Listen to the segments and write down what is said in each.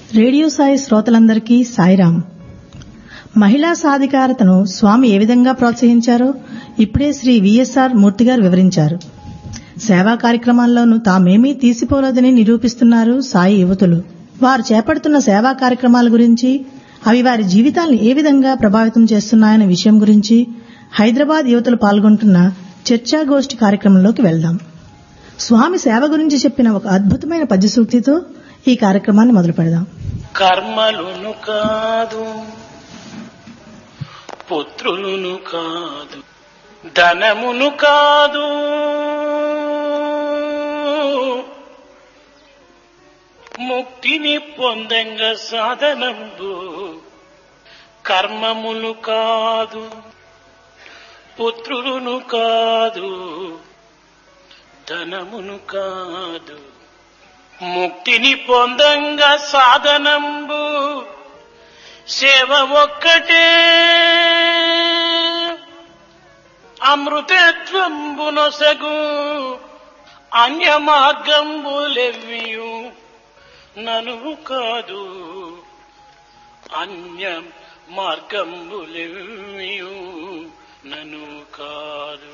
Radio Sai శ్రోతలందరికీ సాయిరాం మహిళా సాధికారతను స్వామి ఏ విధంగా ప్రోత్సహించారో ఇప్పుడే శ్రీ విఎస్ఆర్ మూర్తి గారు వివరించారు సేవా కార్యక్రమాల్లోనూ తామేమీ తీసిపోలేదని నిరూపిస్తున్నారు సాయి యువతులు వారు చేపడుతున్న సేవా కార్యక్రమాల గురించి అవి వారి జీవితాలను ఏ విధంగా ప్రభావితం చేస్తున్నాయనే విషయం గురించి హైదరాబాద్ యువతులు పాల్గొంటున్న చర్చాగోష్ఠి కార్యక్రమంలోకి వెళ్దాం స్వామి సేవ గురించి చెప్పిన ఒక అద్భుతమైన పద్య సూక్తితో ఈ కార్యక్రమాన్ని మొదలు పెడదాం కర్మలును కాదు పుత్రులును కాదు ధనమును కాదు ముక్తిని పొందంగ సాధనంబు కర్మములు కాదు పుత్రులును కాదు ధనమును కాదు ముక్తిని పొందంగా సాధనంబు సేవ ఒక్కటే అమృతత్వంబునొసగు అన్య మార్గంబులెవ్వియు నను కాదు అన్య మార్గంబులెవ్వియు నను కాదు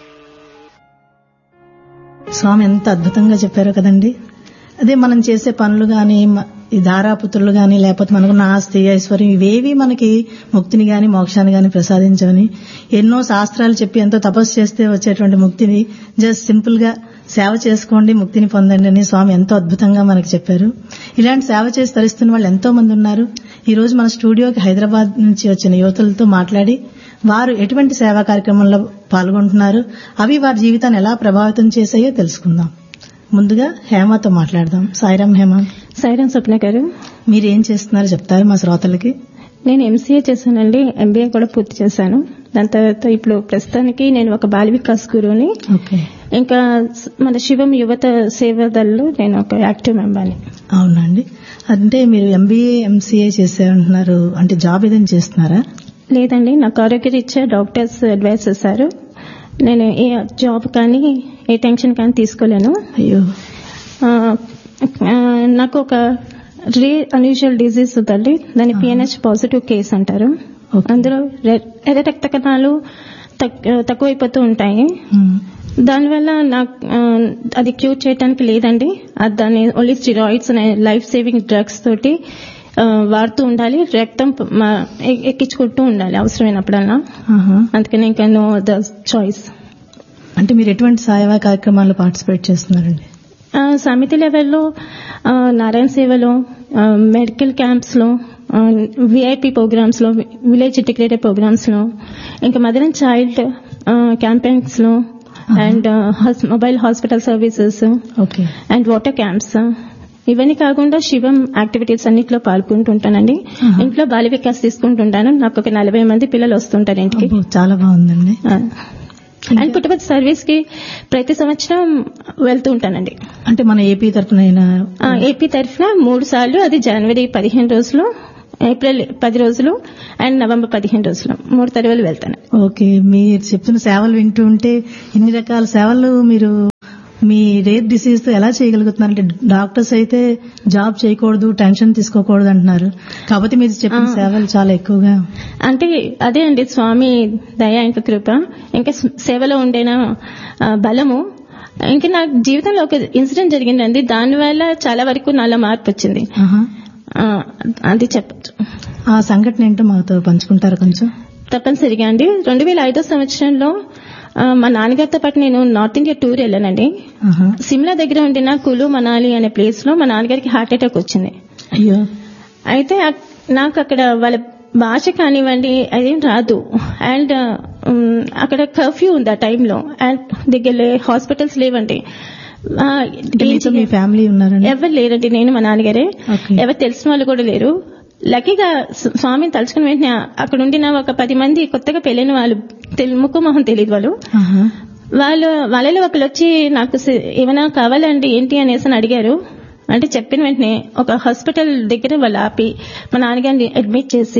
స్వామి ఎంత అద్భుతంగా చెప్పారో కదండి అదే మనం చేసే పనులు గాని మ- ఈ దారాపుత్రులు గాని లేకపోతే మనకున్న ఆస్తి ఐశ్వర్యం ఇవేవి మనకి ముక్తిని గాని మోక్షాన్ని గాని ప్రసాదించవని ఎన్నో శాస్త్రాలు చెప్పి ఎంతో తపస్సు చేస్తే వచ్చేటువంటి ముక్తిని జస్ట్ సింపుల్ గా సేవ చేసుకోండి ముక్తిని పొందండి అని స్వామి ఎంతో అద్భుతంగా మనకి చెప్పారు ఇలాంటి సేవ చేసి తరిస్తున్న వాళ్ళు ఎంతో మంది ఉన్నారు ఈ రోజు మన స్టూడియోకి హైదరాబాద్ నుంచి వచ్చిన యువతులతో మాట్లాడి వారు ఎటువంటి సేవా కార్యక్రమంలో పాల్గొంటున్నారు అవి వారి జీవితాన్ని ఎలా ప్రభావితం చేశాయో తెలుసుకుందాం ముందుగా హేమతో మాట్లాడదాం సాయిరాం హేమ సైరన్ స్వప్న గారు మీరు ఏం చేస్తున్నారో చెప్తారు మా శ్రోతలకి నేను ఎంసీఏ చేశానండి ఎంబీఏ కూడా పూర్తి చేశాను దాని తర్వాత ఇప్పుడు ప్రస్తుతానికి నేను ఒక బాల వికాస్ గురువుని ఓకే ఇంకా స- మన శివం యువత సేవదల్లో నేను ఒక యాక్టివ్ మెంబర్ని అవునండి అంటే మీరు ఎంబీఏ ఎంసీఏ చేశారంటున్నారు అంటే జాబ్ ఏదైనా చేస్తున్నారా లేదండి నాకు ఆరోగ్యరీత్యా డాక్టర్స్ అడ్వైస్ చేశారు నేను ఏ జాబ్ కానీ ఏ టెన్షన్ కానీ తీసుకోలేను అయ్యో ఆ, ఆ, నాకు ఒక రే అన్యూజువల్ డిజీజ్ ఉందండి దాన్ని పిఎన్హెచ్ పాజిటివ్ కేస్ అంటారు Okay. అందులో రె- ఎర్ర రక్త కణాలు తక్- తక్కువైపోతూ ఉంటాయి ఉమ్, దానివల్ల నాకు ఆ, అది క్యూర్ చేయడానికి లేదండి అది దాన్ని ఓన్లీ స్టిరాయిడ్స్ అనే లైఫ్ సేవింగ్ డ్రగ్స్ తోటి ఆ, వాడుతూ ఉండాలి రక్తం ప- మా- ఎ- ఎక్కించుకుంటూ ఉండాలి అవసరమైనప్పుడల్లా ఆహా. అందుకని ఇంకా నో ద చాయిస్ అంటే మీరు ఎటువంటి సేవా కార్యక్రమాల్లో పార్టిసిపేట్ చేస్తున్నారండి ఆ, సమితి లెవెల్లో ఆ, నారాయణ సేవలో ఆ, మెడికల్ క్యాంప్స్ లో ఆ, విఐపి ప్రోగ్రామ్స్ లో విలేజ్ ఇంటిగ్రేటెడ్ ప్రోగ్రామ్స్ లో ఇంకా మదర్ అండ్ చైల్డ్ ఆ, క్యాంపెయిన్స్ లో అండ్ ఆ, hos- mobile hospital services okay and water camps ఇవన్నీ కాకుండా శివం యాక్టివిటీస్ అన్నిట్లో పాల్గొంటుంటానండి ఆహా. ఇంట్లో బాల వికాస్ తీసుకుంటుంటాను నాకు ఒక నలభై మంది పిల్లలు వస్తుంటారు ఇంటికి అబ్బో, చాలా బాగుందండి ఆ. అండ్ పుట్టపర్తి సర్వీస్ కి ప్రతి సంవత్సరం వెళ్తూ ఉంటానండి అంటే మన ఏపీ తరఫున ఆ, ఏపీ తరఫున మూడు సార్లు అది జనవరి పదిహేను రోజులు ఏప్రిల్ పది రోజులు అండ్ నవంబర్ పదిహేను రోజులు మూడు తరవలు వెళ్తాను ఓకే మీరు చెప్తున్న సేవలు వింటూ ఉంటే ఇన్ని రకాల సేవలు మీరు మీ రేర్ డిసీజ్ తో ఎలా చేయగలుగుతున్నారు అంటే డాక్టర్స్ అయితే జాబ్ చేయకూడదు టెన్షన్ తీసుకోకూడదు అంటున్నారు కాబట్టి మీరు చెప్పిన ఆ. సేవలు చాలా ఎక్కువగా అంటే అదే అండి స్వామి దయ ఇంకా కృప ఇంకా సేవలో ఉండేన ఆ, బలము ఇంకా నా జీవితంలో ఒక ఇన్సిడెంట్ జరిగిందండి దానివల్ల చాలా వరకు నాలో మార్పు వచ్చింది ఆహా. ఆ, అది చెప్పచ్చు ఆ సంఘటన ఏంటో మాతో పంచుకుంటారా కొంచెం తప్పనిసరిగా అండి రెండు వేల ఐదో సంవత్సరంలో ఆ, మా నాన్నగారితో పాటు నేను నార్త్ ఇండియా టూర్ వెళ్ళానండి ఆహా. సిమ్లా దగ్గర ఉండిన కులు మనాలి అనే ప్లేస్ లో మా నాన్నగారికి హార్ట్ అటాక్ వచ్చింది అయ్యో అయితే అక్- నాకు అక్కడ వాళ్ళ భాష కానివ్వండి అదేం రాదు అండ్ ఉమ్, అక్కడ కర్ఫ్యూ ఉంది ఆ టైంలో అండ్ దగ్గర హాస్పిటల్స్ లేవండి ఆ, అంటే మీతో మీ ఫ్యామిలీ ఉన్నారండి ఎవరు లేరండి నేను మా నాన్నగారే ఓకే. ఎవరు తెలిసిన వాళ్ళు కూడా లేరు లక్కీగా స్వ- స్వామిని తలుచుకుని వెంటనే అక్కడ ఉండిన ఒక పది మంది కొత్తగా పెళ్ళైన వాళ్ళు తెలి- ముక్కు మొహం తెలియదు వాళ్ళు ఆహా. వాళ్ళు వాళ్ళలో ఒకరు వచ్చి నాకు సి- ఏమైనా కావాలండి ఏంటి అనేసి అని అడిగారు అంటే చెప్పిన వెంటనే ఒక హాస్పిటల్ దగ్గర వాళ్ళు ఆపి మా నాన్నగారిని అడ్మిట్ చేసి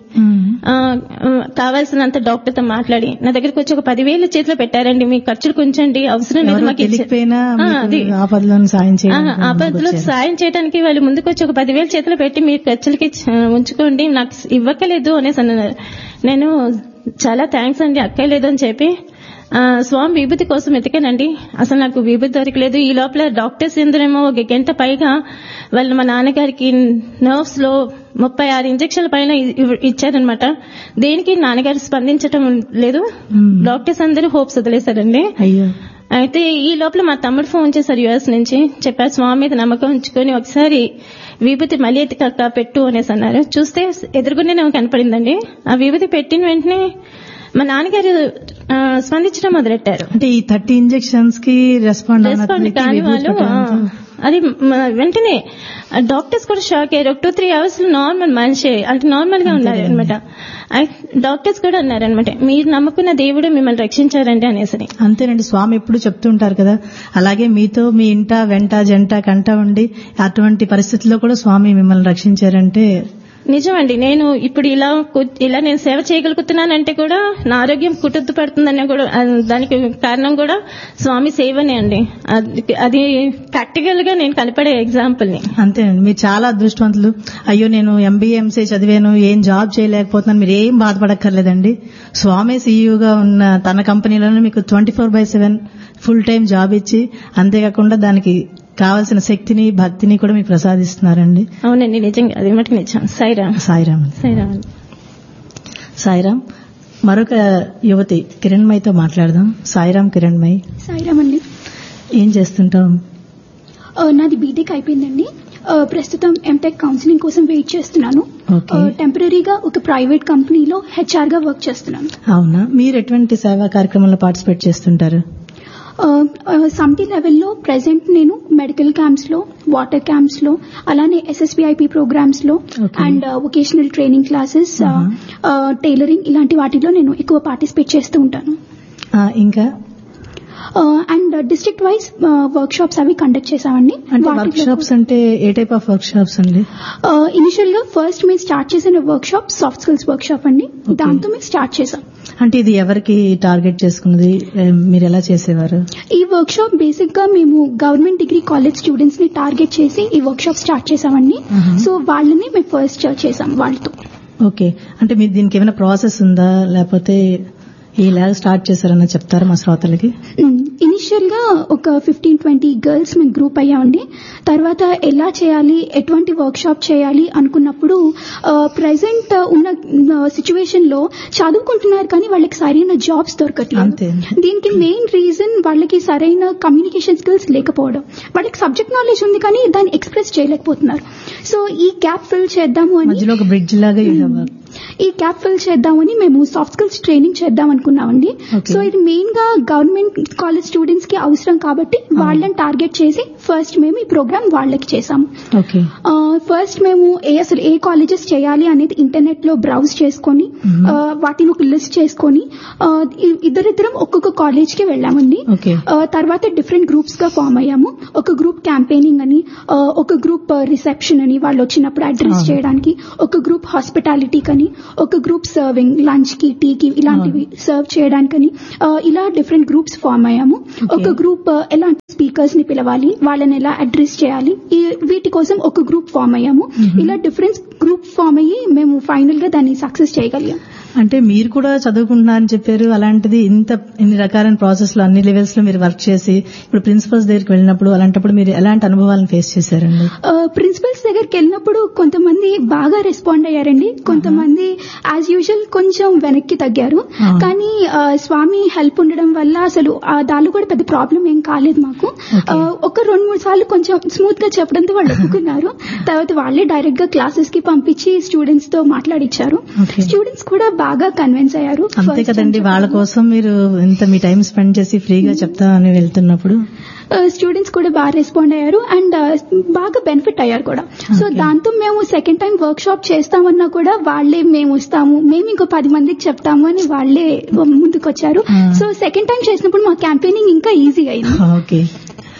ఆ, ఆ, కావాల్సినంత డాక్టర్ తో మాట్లాడి నా దగ్గరకు వచ్చి ఒక పదివేలు చేతిలో పెట్టారండి మీ ఖర్చులు కొంచండి అవసరం లేదు ఎవరో మాకు ఇచ్చే- తెలియకపోయినా ఆ, మీకు అది ఆపదలో సాయం ఆ, చేయడానికి ఆ పద్ధతిలో ముందుకొచ్చారు. సాయం చేయడానికి వాళ్ళు ముందుకు వచ్చి ఒక పదివేలు చేతిలో పెట్టి మీ ఖర్చులకి ఆ, ఉంచుకోండి నాకు ఇవ్వకలేదు అనేసి అన్నారు నేను చాలా థ్యాంక్స్ అండి అక్కర్లేదు అని చెప్పి ఆ, స్వామి విభూతి కోసం ఎతికానండి అసలు నాకు విభూతి దొరకలేదు ఈ లోపల డాక్టర్స్ ఎందరేమో ఒక గంట పైగా వాళ్ళు మా నాన్నగారికి నర్వ్స్ లో ముప్పై ఆరు ఇంజక్షన్ల పైన ఇ- ఇవ్- ఇచ్చారనమాట దేనికి నాన్నగారు స్పందించటం లేదు మ్మ్. డాక్టర్స్ అందరూ హోప్స్ వదిలేశారండి అయ్యో అయితే ఈ లోపల మా తమ్ముడు ఫోన్ చేశారు యుఎస్ నుంచి చెప్పారు స్వామి మీద నమ్మకం ఉంచుకొని ఒకసారి విభూతి మళ్ళీ ఎత్తికక్క పెట్టు అనేసి అన్నారు చూస్తే ఎదురుగునే నాకు కనపడిందండి ఆ విభూతి పెట్టిన వెంటనే మా నాన్నగారు ఆ, స్పందించడం మొదలెట్టారు అంటే ఈ థర్టీ ఇంజెక్షన్స్ కి రెస్పాండ్ రెస్పాండ్ కాని వాళ్ళు ఆ, అది మ- వెంటనే డాక్టర్స్ కూడా షాక్ అయ్యారు ఒక టూ త్రీ అవర్స్ లో నార్మల్ మనిషి అంటే నార్మల్ గా ఉన్నారు అనమాట డాక్టర్స్ కూడా అన్నారనమాట మీరు నమ్ముకున్న దేవుడు మిమ్మల్ని రక్షించారండి అనేసి అంతేనండి స్వామి ఎప్పుడు చెప్తుంటారు కదా అలాగే మీతో మీ ఇంట వెంట జంట కంట ఉండి అటువంటి పరిస్థితుల్లో కూడా స్వామి మిమ్మల్ని రక్షించారంటే నిజమండి నేను ఇప్పుడు ఇలా కు- ఇలా నేను సేవ చేయగలుగుతున్నానంటే కూడా నా ఆరోగ్యం కుటుంబ పడుతుందనే కూడా ఆ, దానికి కారణం కూడా స్వామి సేవనే అండి అది- అది ప్రాక్టికల్ గా నేను కనపడే ఎగ్జాంపుల్ ని అంతేనండి మీరు చాలా అదృష్టవంతులు అయ్యో నేను ఎంబీఏ ఎంసీ చదివాను ఏం జాబ్ చేయలేకపోతున్నాను మీరు ఏం బాధపడక్కర్లేదండి స్వామి సీఈఓగా ఉన్న తన కంపెనీలోనే మీకు twenty four by seven full time job ఇచ్చి అంతేకాకుండా దానికి కావాల్సిన శక్తిని భక్తిని కూడా మీకు ప్రసాదిస్తున్నారండి అవునండి నిజంగా అది మటుకు నిజం సాయిరామ్ సాయిరామ్ సాయిరామ్ సాయిరామ్ మరొక యువతి కిరణ్మయితో మాట్లాడదాం సాయిరామ్ కిరణ్మయి సాయిరామ్ అండి ఏం చేస్తుంటాం ఆ, నాది బీటెక్ అయిపోయిందండి ఆ, ప్రస్తుతం ఎంటెక్ కౌన్సిలింగ్ కోసం వెయిట్ చేస్తున్నాను ఓకే. ఆ, టెంపరీగా ఒక ప్రైవేట్ కంపెనీలో హెచ్ఆర్ గా వర్క్ చేస్తున్నాను అవునా మీరు ఎటువంటి సేవా కార్యక్రమంలో పార్టిసిపేట్ చేస్తుంటారు సమిటీ లెవెల్లో ప్రెసెంట్ నేను మెడికల్ క్యాంప్స్ లో వాటర్ క్యాంప్స్ లో అలానే ఎస్ఎస్బిఐపి ప్రోగ్రామ్స్ లో Okay. And vocational training classes tailoring ఇలాంటి వాటిలో నేను ఎక్కువ పార్టిసిపేట్ చేస్తూ ఉంటాను ఆ, ఇంకా and district wise workshops అవి కండక్ట్ చేసామండి అంటే వాటిలో వర్క్ షాప్స్ అంటే ఏ టైప్ ఆఫ్ వర్క్ షాప్స్ అండి ఇనిషియల్ గా ఫస్ట్ మేము స్టార్ట్ చేసిన workshop soft skills workshop అండి దాంతో మేము స్టార్ట్ చేసాం అంటే ఇది ఎవరికి టార్గెట్ చేసుకున్నది ఏ, మీరు ఎలా చేసేవారు ఈ వర్క్ షాప్ బేసిక్ గా మేము గవర్నమెంట్ డిగ్రీ కాలేజ్ స్టూడెంట్స్ ని టార్గెట్ చేసి ఈ వర్క్ షాప్ స్టార్ట్ చేసామండి Mhm. సో వాళ్ళని మేము ఫస్ట్ చేసాం వాళ్ళతో ఓకే అంటే మీరు దీనికి ఏమైనా ప్రాసెస్ ఉందా లేకపోతే ఇలాగ స్టార్ట్ చేశారన్న చెప్తారా మా శ్రోతలకి ఇనిషియల్ గా ఒక ఫిఫ్టీన్ ట్వంటీ గర్ల్స్ మేము గ్రూప్ అయ్యామండి తర్వాత ఎలా చేయాలి ఎటువంటి వర్క్ షాప్ చేయాలి అనుకున్నప్పుడు ప్రెసెంట్ ఉన్న సిచ్యువేషన్ లో చదువుకుంటున్నారు కానీ వాళ్ళకి సరైన జాబ్స్ దొరకట్లేదు అంతే. దీనికి మెయిన్ రీజన్ వాళ్ళకి సరైన కమ్యూనికేషన్ స్కిల్స్ లేకపోవడం వాళ్ళకి సబ్జెక్ట్ నాలెడ్జ్ ఉంది కానీ దాన్ని ఎక్స్ప్రెస్ చేయలేకపోతున్నారు సో ఈ గ్యాప్ ఫిల్ చేద్దాము అని మధ్యలో ఒక బ్రిడ్జ్ లాగా you have a- ఈ గ్యాప్ ఫిల్ చేద్దామని మేము సాఫ్ట్ స్కిల్స్ ట్రైనింగ్ చేద్దాం అనుకున్నామండి Okay. సో ఇది మెయిన్ గా గవర్నమెంట్ కాలేజ్ స్టూడెంట్స్ కి అవసరం కాబట్టి వాళ్ళని టార్గెట్ చేసి ఫస్ట్ మేము ఈ ప్రోగ్రామ్ వాళ్ళకి చేసాము ఓకే ఫస్ట్ మేము ఏ అసలు ఏ కాలేజెస్ చేయాలి అనేది ఇంటర్నెట్ లో బ్రౌజ్ చేసుకొని Mhm. ఆ, వాటిని ఒక లిస్ట్ చేసుకొని ఆ, ఇ- ఇద్దరిద్దరం ఒక్కొక్క కాలేజ్ కి వెళ్ళామండి ఓకే ఆ, తర్వాత డిఫరెంట్ గ్రూప్స్ గా ఫామ్ అయ్యాము ఒక గ్రూప్ క్యాంపెయినింగ్ అని ఆ, ఒక గ్రూప్ రిసెప్షన్ అని వాళ్ళు వచ్చినప్పుడు అడ్రస్ అవును. చేయడానికి ఒక గ్రూప్ హాస్పిటాలిటీ కని ఒక గ్రూప్ సర్వింగ్ లంచ్ కి టీ కి ఇలాంటివి సర్వ్ చేయడానికని ఆ, ఇలా డిఫరెంట్ గ్రూప్స్ ఫామ్ అయ్యాము ఒక గ్రూప్ ఆ, ఎలాంటి స్పీకర్స్ ని పిలవాలి వాళ్ళని ఎలా అడ్రస్ చేయాలి ఈ- వీటి కోసం ఒక గ్రూప్ ఫామ్ అయ్యాము ఇలా డిఫరెంట్ గ్రూప్ ఫామ్ అయ్యి మేము ఫైనల్ గా దాన్ని సక్సెస్ చేయగలిగాం అంటే మీరు కూడా చదువుకుంటున్నారని చెప్పారు అలాంటిది ఇంత ఇన్ని రకాలైన ప్రాసెస్ లో అన్ని లెవెల్స్ లో మీరు వర్క్ చేసి ఇప్పుడు ప్రిన్సిపల్స్ దగ్గరికి వెళ్ళినప్పుడు అలాంటప్పుడు మీరు ఎలాంటి అనుభవాలను ఫేస్ చేశారండి ప్రిన్సిపల్స్ దగ్గరికి వెళ్ళినప్పుడు కొంతమంది బాగా రెస్పాండ్ అయ్యారండి కొంతమంది యాజ్ యూజువల్ కొంచెం వెనక్కి తగ్గారు Ah. కానీ ఆ, స్వామి హెల్ప్ ఉండడం వల్ల అసలు ఆ దానిలో కూడా పెద్ద ప్రాబ్లం ఏం కాలేదు మాకు Okay. ఆ, ఒక రెండు మూడు సార్లు కొంచెం స్మూత్ గా చెప్పడంతో వాళ్ళు ఒప్పుకున్నారు తర్వాత వాళ్ళే డైరెక్ట్ గా క్లాసెస్ కి పంపించి స్టూడెంట్స్ తో మాట్లాడిచ్చారు Okay. స్టూడెంట్స్ కూడా బాగా కన్విన్స్ అయ్యారు అంతే First కదండి time వాళ్ళ కోసం మీరు ఇంత మీ టైం స్పెండ్ చేసి ఫ్రీగా చెప్తామని వెళ్తున్నప్పుడు స్టూడెంట్స్ కూడా బాగా రెస్పాండ్ అయ్యారు అండ్ బాగా బెనిఫిట్ అయ్యారు కూడా సో Okay. దాంతో మేము సెకండ్ టైం వర్క్ షాప్ చేస్తామన్నా కూడా వాళ్ళే మేము వస్తాము మేము ఇంకో పది మందికి చెప్తాము అని వాళ్ళే ముందుకు వచ్చారు Ah. సో సెకండ్ టైం చేసినప్పుడు మా క్యాంపెయినింగ్ ఇంకా ఈజీ అయింది ఓకే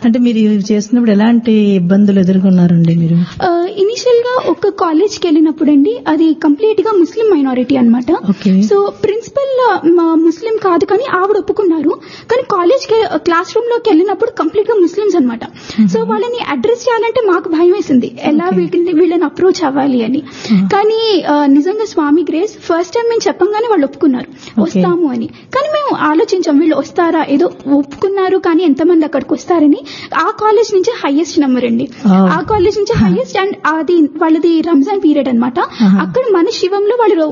అంటే మీరు ఇవి చేస్తున్నప్పుడు ఎలాంటి ఇబ్బందులు ఎదుర్కొన్నారండి మీరు ఇనిషియల్ గా ఒక కాలేజ్ కి వెళ్ళినప్పుడు అండి అది కంప్లీట్ గా ముస్లిం మైనారిటీ అనమాట Okay. సో ప్రిన్సిపల్ ముస్లిం కాదు కానీ ఆవిడ ఒప్పుకున్నారు కానీ కాలేజ్ కి క్లాస్ రూమ్ లోకి వెళ్ళినప్పుడు కంప్లీట్ గా ముస్లిమ్స్ అనమాట సో వాళ్ళని అడ్రస్ చేయాలంటే మాకు భయం వేసింది ఎలా వీటిని వీళ్ళని అప్రోచ్ అవ్వాలి అని కానీ ఆ, నిజంగా స్వామి గ్రేస్ ఫస్ట్ టైం మేము చెప్పంగానే వాళ్ళు ఒప్పుకున్నారు వస్తాము అని కానీ మేము ఆలోచించాం వీళ్ళు వస్తారా ఏదో ఒప్పుకున్నారు కానీ ఎంతమంది అక్కడికి వస్తారని ఆ కాలేజ్ నుంచి హైయెస్ట్ నెంబర్ అండి Oh. ఆ కాలేజ్ నుంచి హైయెస్ట్ అండ్ అది వాళ్ళది రంజాన్ పీరియడ్ అన్నమాట అక్కడ మన శివంలో వాళ్ళు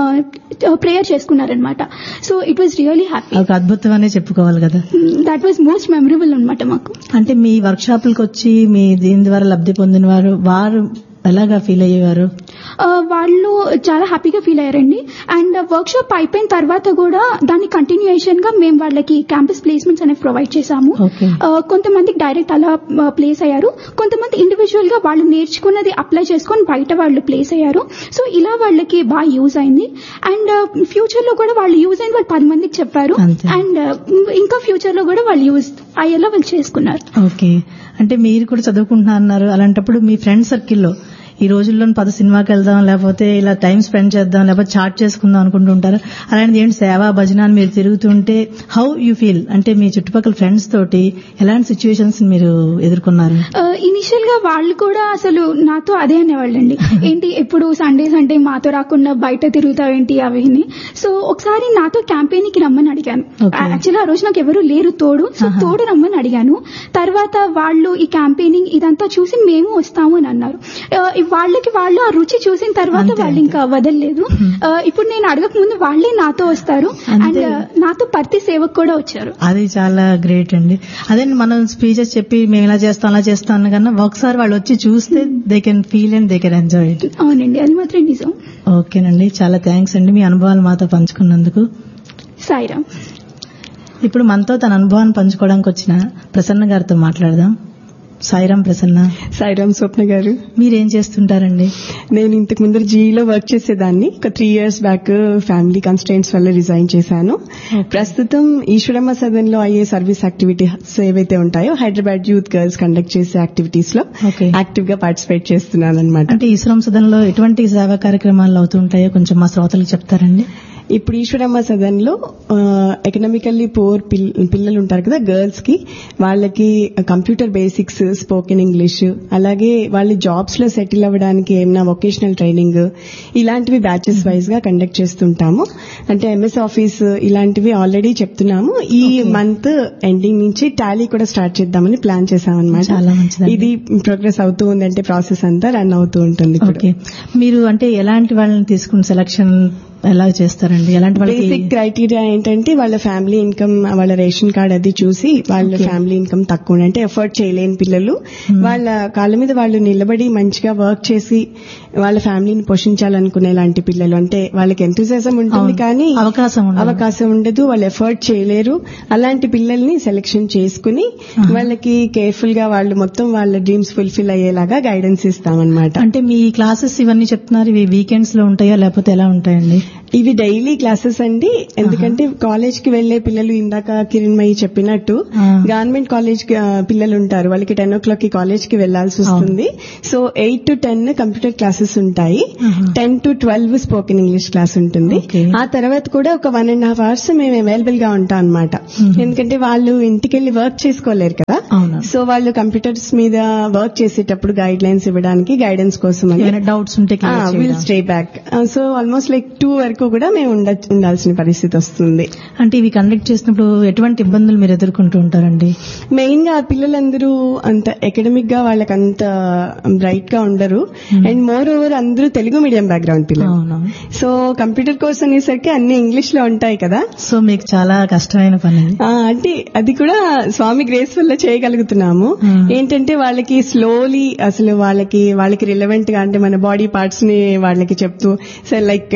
ప్రేయర్ చేసుకున్నారనమాట so it was really happy ఒక అద్భుతం అనే చెప్పుకోవాలి కదా దట్ వాజ్ మోస్ట్ మెమరబుల్ అనమాట మాకు అంటే మీ వర్క్ షాపులకు వచ్చి మీ దీని ద్వారా లబ్ధి పొందిన వారు వారు ఎలాగా ఫీల్ అయ్యేవారు ఆ, వాళ్ళు చాలా హ్యాపీగా ఫీల్ అయ్యారండి అండ్ వర్క్ షాప్ అయిపోయిన తర్వాత కూడా దాని కంటిన్యూయేషన్ గా మేము వాళ్ళకి క్యాంపస్ ప్లేస్మెంట్స్ అనేవి ప్రొవైడ్ చేశాము Okay. ఆ, కొంతమందికి డైరెక్ట్ అలా ప్లేస్ అయ్యారు కొంతమంది ఇండివిజువల్ గా వాళ్ళు నేర్చుకున్నది అప్లై చేసుకొని బయట వాళ్ళు ప్లేస్ అయ్యారు సో ఇలా వాళ్ళకి బాగా యూజ్ అయింది అండ్ ఫ్యూచర్ లో కూడా వాళ్ళు యూజ్ అయింది వాళ్ళు పది మందికి చెప్పారు అంతే. అండ్ ఇంకా ఫ్యూచర్ లో కూడా వాళ్ళు యూజ్ అయ్యేలా వాళ్ళు చేసుకున్నారు ఓకే అంటే మీరు కూడా చదువుకుంటున్నా అన్నారు అలాంటప్పుడు మీ ఫ్రెండ్ సర్కిల్లో ఈ రోజుల్లో పద సినిమాకి వెళ్దాం లేకపోతే ఇలా టైం స్పెండ్ చేద్దాం లేకపోతే చాట్ చేసుకుందాం అనుకుంటుంటారు అలాంటిది ఏంటి సేవా భజన అని మీరు తిరుగుతుంటే హౌ యూ ఫీల్ అంటే మీ చుట్టుపక్కల ఫ్రెండ్స్ తోటి ఎలాంటి సిచ్యువేషన్స్ మీరు ఎదుర్కొన్నారు ఇనిషియల్ గా వాళ్ళు కూడా అసలు నాతో అదే అనేవాళ్ళండి ఏంటి ఎప్పుడు సండేస్ అంటే మాతో రాకుండా బయట తిరుగుతావేంటి అవిని సో ఒకసారి నాతో క్యాంపెయిన్ కి రమ్మని అడిగాను Okay. యాక్చువల్లీ ఆ రోజు నాకు ఎవరు లేరు తోడు సో తోడు రమ్మని అడిగాను తర్వాత వాళ్ళు ఈ క్యాంపెయినింగ్ ఇదంతా చూసి మేము వస్తాము అని అన్నారు ఆ, వాళ్ళకి వాళ్ళు ఆ రుచి చూసిన తర్వాత అంతే, వాళ్ళు ఇంకా వదలలేదు ఆ, ఇప్పుడు నేను అడగక ముందు వాళ్ళే నాతో వస్తారు అండ్ అంతే. నాతో ప్రతి సేవకు కూడా వచ్చారు అది చాలా గ్రేట్ అండి అదే మనం స్పీచెస్ చెప్పి మేము ఇలా చేస్తాం అలా చేస్తాం అన్న కన్నా ఒకసారి వాళ్ళు వచ్చి చూస్తే they can feel and they can enjoy it అవునండి అది మాత్రం నిజం ఓకేనండి చాలా థ్యాంక్స్ అండి మీ అనుభవాలు మాతో పంచుకున్నందుకు సాయిరామ్ ఇప్పుడు మనతో తన అనుభవాన్ని పంచుకోవడానికి వచ్చిన ప్రసన్న గారితో మాట్లాడదాం సాయిరాం ప్రసన్న సాయిరామ్ స్వప్న గారు మీరేం చేస్తుంటారండి నేను ఇంతకు ముందర జీఈలో వర్క్ చేసేదాన్ని ఒక three years back family constraints వల్ల రిజైన్ చేశాను ప్రస్తుతం ఈశ్వరమ్మ సదన్ లో అయ్యే సర్వీస్ యాక్టివిటీస్ ఏవైతే ఉంటాయో హైదరాబాద్ యూత్ గర్ల్స్ కండక్ట్ చేసే యాక్టివిటీస్ లో Okay. యాక్టివ్ గా పార్టిసిపేట్ చేస్తున్నాను అనమాట అంటే ఈశ్వరం సదన్లో ఎటువంటి సేవా కార్యక్రమాలు అవుతుంటాయో కొంచెం మా శ్రోతలకు చెప్తారండి ఇప్పుడు ఈశ్వరమ్మ సదన్ లో ఎకనామికల్లీ పోర్ పిల్లలు ఉంటారు కదా గర్ల్స్ కి వాళ్ళకి కంప్యూటర్ బేసిక్స్ స్పోకెన్ ఇంగ్లీష్ అలాగే వాళ్ళు జాబ్స్ లో సెటిల్ అవ్వడానికి ఏమైనా వొకేషనల్ ట్రైనింగ్ ఇలాంటివి బ్యాచెస్ వైజ్ గా కండక్ట్ చేస్తుంటాము అంటే ఎంఎస్ ఆఫీస్ ఇలాంటివి ఆల్రెడీ చెప్తున్నాము ఈ మంత్ ఎండింగ్ నుంచి టాలీ కూడా స్టార్ట్ చేద్దామని ప్లాన్ చేశామన్నమాట చాలా మంచిదండి. ఇది ప్రోగ్రెస్ అవుతూ ఉందంటే ప్రాసెస్ అంతా రన్ అవుతూ ఉంటుంది ఇప్పుడు. ఓకే మీరు అంటే ఎలాంటి వాళ్ళని తీసుకుని సెలక్షన్ ఎలా చేస్తారండి ఎలాంటి వాళ్ళకి బేసిక్ క్రైటీరియా ఏంటంటే వాళ్ళ ఫ్యామిలీ ఇన్కమ్ వాళ్ళ రేషన్ కార్డ్ అది చూసి వాళ్ళ ఫ్యామిలీ ఇన్కమ్ తక్కువ ఉంది. అంటే ఎఫర్ట్ చేయలేని పిల్లలు వాళ్ళ కాళ్ళ మీద వాళ్ళు నిలబడి మంచిగా వర్క్ చేసి వాళ్ళ ఫ్యామిలీని పోషించాలనుకునే లాంటి పిల్లలు అంటే వాళ్ళకి ఎంతూజియాజం ఉంటుంది అవును. కానీ అవకాశం ఉండదు. అవకాశం ఉండదు వాళ్ళు ఎఫర్ట్ చేయలేరు అలాంటి పిల్లల్ని సెలెక్షన్ చేసుకుని వాళ్ళకి కేర్ఫుల్ గా వాళ్ళు మొత్తం వాళ్ళ డ్రీమ్స్ ఫుల్ఫిల్ అయ్యేలాగా గైడెన్స్ ఇస్తామన్నమాట అంటే మీ క్లాసెస్ ఇవన్నీ చెప్తున్నారు ఇవి వీకెండ్స్ లో ఉంటాయా లేకపోతే ఎలా ఉంటాయండి ఇవి డైలీ క్లాసెస్ అండి ఎందుకంటే కాలేజ్ కి వెళ్లే పిల్లలు ఇందాక కిరణ్మయి చెప్పినట్టు ఆ. గవర్నమెంట్ కాలేజ్ కి, ఆ, పిల్లలు ఉంటారు వాళ్ళకి టెన్ ఓ క్లాక్ కి కాలేజ్ కి వెళ్లాల్సి వస్తుంది so eight to ten computer classes ఉంటాయి ఆహా. Ten to twelve spoken English class ఉంటుంది Okay. ఆ తర్వాత కూడా ఒక వన్ అండ్ హాఫ్ అవర్స్ మేము అవైలబుల్ గా ఉంటాం అనమాట ఎందుకంటే వాళ్ళు ఇంటికి వెళ్లి వర్క్ చేసుకోలేరు కదా అవును. సో వాళ్ళు కంప్యూటర్స్ మీద వర్క్ చేసేటప్పుడు గైడ్ లైన్స్ ఇవ్వడానికి గైడెన్స్ కోసం అని ఏమైనా డౌట్స్ ఉంటే clear విల్ చేయడం. Stay back so almost like two వరకు కూడా మేము ఉండ- ఉండాల్సిన పరిస్థితి వస్తుంది అంటే ఇవి కండక్ట్ చేసినప్పుడు ఎటువంటి ఇబ్బందులు మీరు ఎదుర్కొంటూ ఉంటారండి మెయిన్ గా ఆ పిల్లలందరూ అంత ఎకడమిక్ గా వాళ్ళకి అంత బ్రైట్ గా ఉండరు అండ్ మోర్ ఓవర్ అందరూ తెలుగు మీడియం బ్యాక్గ్రౌండ్ పిల్లలు అవును సో కంప్యూటర్ కోర్స్ అనేసరికి అన్ని ఇంగ్లీష్ లో ఉంటాయి కదా సో మీకు చాలా కష్టమైన పని అది. ఆ, అంటే అది కూడా స్వామి గ్రేస్ వల్ల చేయగలుగుతున్నాము Hmm. ఏంటంటే వాళ్ళకి స్లోలీ అసలు వాళ్ళకి వాళ్ళకి రిలవెంట్ గా అంటే మన బాడీ పార్ట్స్ ని వాళ్ళకి చెప్తూ సో లైక్ బ్రెయిన్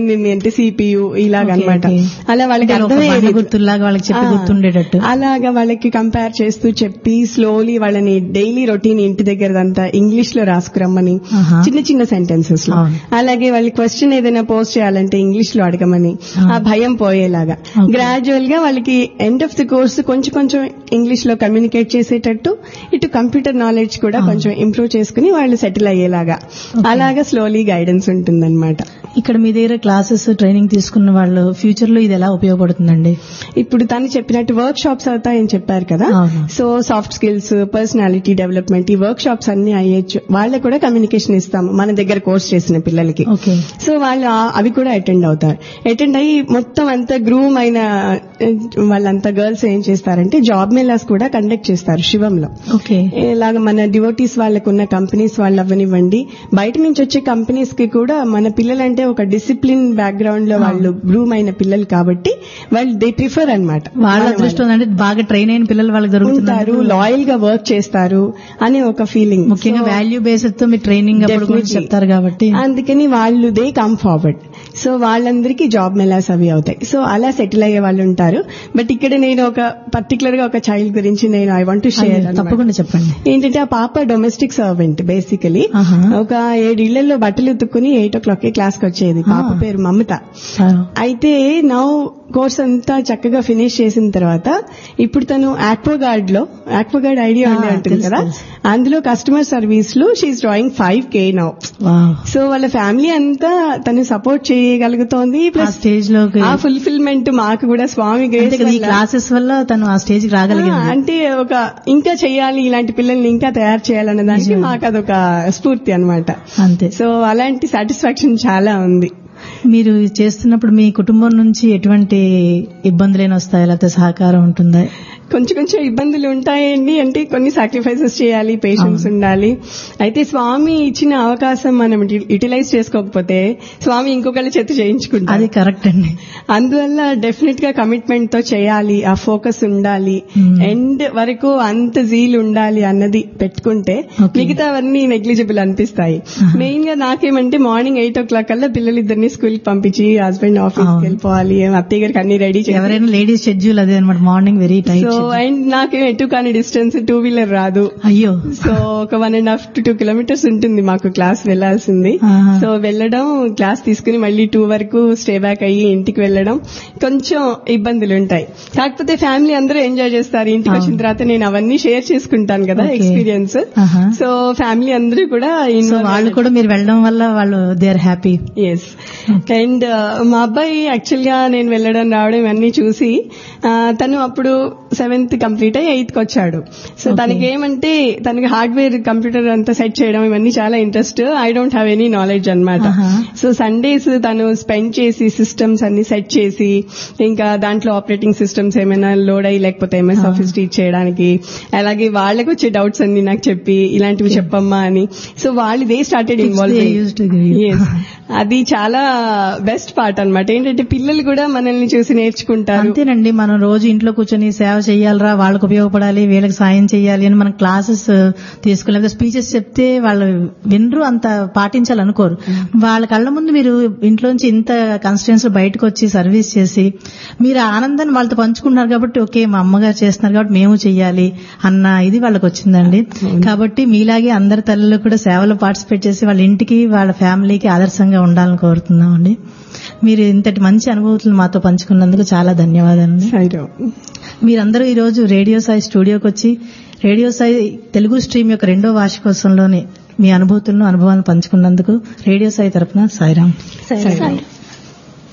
చెందింది అంటే సిపియు ఇలాగనమాట Okay, okay. అలా వాళ్ళకి అంటే ఒక అర్థమయ్యే బండ రీతి- గుర్తుల్లాగా వాళ్ళకి చెప్పి ఆ, గుర్తుండేటట్టు. అలాగా వాళ్ళకి కంపేర్ చేస్తూ చెప్పి స్లోలీ వాళ్ళని డైలీ రొటీన్ ఇంటి దగ్గరదంతా ఇంగ్లీష్ లో రాసుకురమ్మని ఆహా. చిన్న చిన్న సెంటెన్సెస్ లో అవును. అలాగే వాళ్ళు క్వశ్చన్ ఏదైనా పోస్ట్ చేయాలంటే ఇంగ్లీష్ లో అడగమని ఆ భయం పోయేలాగా Okay. గ్రాడ్యువల్ గా వాళ్ళకి ఎండ్ ఆఫ్ ది కోర్స్ కొంచెం కొంచెం ఇంగ్లీష్ లో కమ్యూనికేట్ చేసేటట్టు ఇటు కంప్యూటర్ నాలెడ్జ్ కూడా కొంచెం ఇంప్రూవ్ చేసుకుని వాళ్ళు సెటిల్ అయ్యేలాగా అలాగా స్లోలీ గైడెన్స్ ఉంటుందన్నమాట ఇక్కడ మీ దగ్గర క్లాసెస్ ట్రైనింగ్ తీసుకున్న వాళ్ళు ఫ్యూచర్ లో ఇది ఎలా ఉపయోగపడుతుందండి ఇప్పుడు తను చెప్పినట్టు వర్క్ షాప్స్ అవుతాయని చెప్పారు కదా అవును. So soft skills personality development ఈ వర్క్ షాప్స్ అన్ని అయ్యొచ్చు వాళ్ళకి కూడా కమ్యూనికేషన్ ఇస్తాము మన దగ్గర కోర్స్ చేసిన పిల్లలకి ఓకే సో వాళ్ళు ఆ- అవి కూడా అటెండ్ అవుతారు అటెండ్ అయ్యి మొత్తం అంతా గ్రూమ్ అయిన ఆ, వాళ్ళంతా గర్ల్స్ ఏం చేస్తారంటే జాబ్ మేళాస్ కూడా కండక్ట్ చేస్తారు శివంలో ఓకే ఇలాగ మన డివోటీస్ వాళ్ళకు ఉన్న కంపెనీస్ వాళ్ళు అవ్వనివ్వండి బయట నుంచి వచ్చే కంపెనీస్ కి కూడా మన పిల్లలంటే ఒక డిసిప్లిన్ బ్యాక్గ్రౌండ్ లో వాళ్ళు గ్రూమ్ అయిన పిల్లలు కాబట్టి వాళ్ళు దే ప్రిఫర్ అనమాట వాళ్ళ అదృష్టం అంటే బాగా ట్రైన్ అయిన పిల్లలు వాళ్ళకి ఉంటారు దొరుకుతున్నారు లాయల్ గా వర్క్ చేస్తారు అనే ఒక ఫీలింగ్ ముఖ్యంగా వాల్యూ బేస్డ్ తో మీ ట్రైనింగ్ అప్పుడు గురించి Definitely. చెప్తారు కాబట్టి అందుకని వాళ్ళు దే కమ్ ఫార్వర్డ్ సో వాళ్ళందరికీ జాబ్ మెలాస్ అవి అవుతాయి సో అలా సెటిల్ అయ్యే వాళ్ళు ఉంటారు బట్ ఇక్కడ నేను ఒక పర్టికులర్ గా ఒక చైల్డ్ గురించి నేను ఐ వాంట్ టు షేర్ తప్పకుండా చెప్పండి ఏంటంటే ఆ పాప డొమెస్టిక్ సర్వెంట్ బేసికలీ ఆహా. ఒక ఏడిళ్లలో బట్టలు ఉతుక్కుని ఎయిట్ ఓ క్లాక్ కి క్లాస్ కి వచ్చేది పాప ఆ. పేరు మమత ఆ, అయితే నా కోర్స్ అంతా చక్కగా ఫినిష్ చేసిన తర్వాత ఇప్పుడు తను ఆక్వాగార్డ్ లో ఆక్వాగార్డ్ ఐడియా ఆ, ఉండే ఉంటుంది తెలుసు, కదా తెలుసు. అందులో కస్టమర్ సర్వీస్ లో she drawing five K now వావ్. సో వాళ్ళ ఫ్యామిలీ అంతా తను సపోర్ట్ చేయగలుగుతోంది ఆ ప్లస్ స్టేజ్ లోకి ఆ ఫుల్ఫిల్మెంట్ మాకు కూడా స్వామి అంతే grace కదా ఈ వల్ల- క్లాసెస్ వల్ల తను ఆ స్టేజ్ కి ఆ, రాగలిగింది అంటే ఒక ఇంకా చేయాలి ఇలాంటి పిల్లల్ని ఇంకా తయారు చేయాలన్న దానికి నిజమే. మాకు అదొక స్ఫూర్తి అన్నమాట అంతే సో అలాంటి సాటిస్ఫాక్షన్ చాలా ఉంది మీరు చేస్తున్నప్పుడు మీ కుటుంబం నుంచి ఎటువంటి ఇబ్బందులైనా వస్తాయా లేకపోతే సహకారం ఉంటుందా కొంచెం కొంచెం ఇబ్బందులు ఉంటాయండి అంటే కొన్ని సాక్రిఫైసెస్ చేయాలి పేషెన్స్ ఉండాలి అయితే స్వామి ఇచ్చిన అవకాశం మనం యూటిలైజ్ చేసుకోకపోతే స్వామి ఇంకొకళ్ళ చేత చేయించుకుంటారు అది కరెక్ట్ అండి అందువల్ల డెఫినెట్ గా కమిట్మెంట్ తో చేయాలి ఆ ఫోకస్ ఉండాలి Hmm. ఎండ్ వరకు అంత జీల్ ఉండాలి అన్నది పెట్టుకుంటే Okay. మిగతావన్నీ నెగ్లిజిబుల్ అనిపిస్తాయి మెయిన్ గా నాకేమంటే మార్నింగ్ ఎయిట్ ఓ క్లాక్ కల్లా పిల్లలిద్దరిని స్కూల్ కి పంపించి హస్బెండ్ ఆఫీస్ అవును. కి వెళ్ళిపోవాలి అత్తయ్య గారికి అన్ని రెడీ చేసి ఎవరైనా లేడీస్ షెడ్యూల్ అదే అనమాట morning very tight so and నాకేం ఎటు కాని డిస్టెన్స్ టూ వీలర్ రాదు అయ్యో సో ఒక one and half to two kilometres ఉంటుంది మాకు క్లాస్ వెళ్లాల్సింది ఆహా. సో వెళ్ళడం క్లాస్ తీసుకుని మళ్ళీ టూ వరకు స్టే బ్యాక్ అయ్యి ఇంటికి వెళ్ళడం కొంచెం ఇబ్బందులు ఉంటాయి కాకపోతే ఫ్యామిలీ అందరూ ఎంజాయ్ చేస్తారు ఇంటికి వచ్చిన తర్వాత నేను అవన్నీ షేర్ చేసుకుంటాను కదా Okay. ఎక్స్పీరియన్స్ ఆహా. సో ఫ్యామిలీ అందరూ కూడా సో వాళ్ళు కూడా మీరు వెళ్ళడం వల్ల వాళ్ళు they are happy yes and మా అబ్బాయి యాక్చువల్ గా నేను వెళ్ళడం రావడం ఇవన్నీ చూసి ఆ, తను అప్పుడు సెవెంత్ కంప్లీట్ అయ్యి ఎయిత్ కి వచ్చాడు సో Okay. తనకి ఏమంటే తనకి హార్డ్వేర్ కంప్యూటర్ అంతా సెట్ చేయడం ఇవన్నీ చాలా interest I don't have any knowledge అన్నమాట ఆహా. సో సండేస్ తను స్పెండ్ చేసి సిస్టమ్స్ అన్ని సెట్ చేసి ఇంకా దాంట్లో ఆపరేటింగ్ సిస్టమ్స్ ఏమైనా లోడ్ అయ్యి లేకపోతే ఎంఎస్ ఆఫీస్ టీచ్ చేయడానికి అలాగే వాళ్ళకి వచ్చే డౌట్స్ అన్ని నాకు చెప్పి ఇలాంటివి చెప్పమ్మా అని సో వాళ్ళు they started involve they used to give you. అది చాలా బెస్ట్ పార్ట్ అన్నమాట ఏంటంటే పిల్లలు కూడా మనల్ని చూసి నేర్చుకుంటారు అంతేనండి మనం రోజు ఇంట్లో కూర్చొని సేవ చేయాలరా వాళ్ళకి ఉపయోగపడాలి వీళ్ళకి సాయం చేయాలి అని మనం క్లాసెస్ తీసుకోలేదు స్పీచెస్ చెప్తే వాళ్ళు వినరు అంత పాటించాలనుకోరు వాళ్ళ కళ్ళ ముందు మీరు ఇంట్లోంచి ఇంత కాన్స్టిట్యూన్స్ బయటకు వచ్చి సర్వీస్ చేసి మీరు ఆ ఆనందాన్ని వాళ్ళతో పంచుకుంటున్నారు కాబట్టి ఓకే మా అమ్మగారు చేస్తున్నారు కాబట్టి మేము చెయ్యాలి అన్న ఇది వాళ్ళకి వచ్చిందండి కాబట్టి మీలాగే అందరి తల్లులు కూడా సేవలో పార్టిసిపేట్ చేసి వాళ్ళ ఇంటికి వాళ్ళ ఫ్యామిలీకి ఆదర్శంగా ఉండాలని కోరుతున్నామండి మీరు ఇంతటి మంచి అనుభూతులు మాతో పంచుకున్నందుకు చాలా ధన్యవాదాలు సాయిరామ్. మీరందరూ ఈ రోజు రేడియో సాయి స్టూడియోకి వచ్చి రేడియో సాయి తెలుగు స్ట్రీమ్ యొక్క రెండో వార్షికోత్సవంలోని మీ అనుభూతులను అనుభవాలను పంచుకున్నందుకు రేడియో సాయి తరపున సాయిరాం సరే సాయి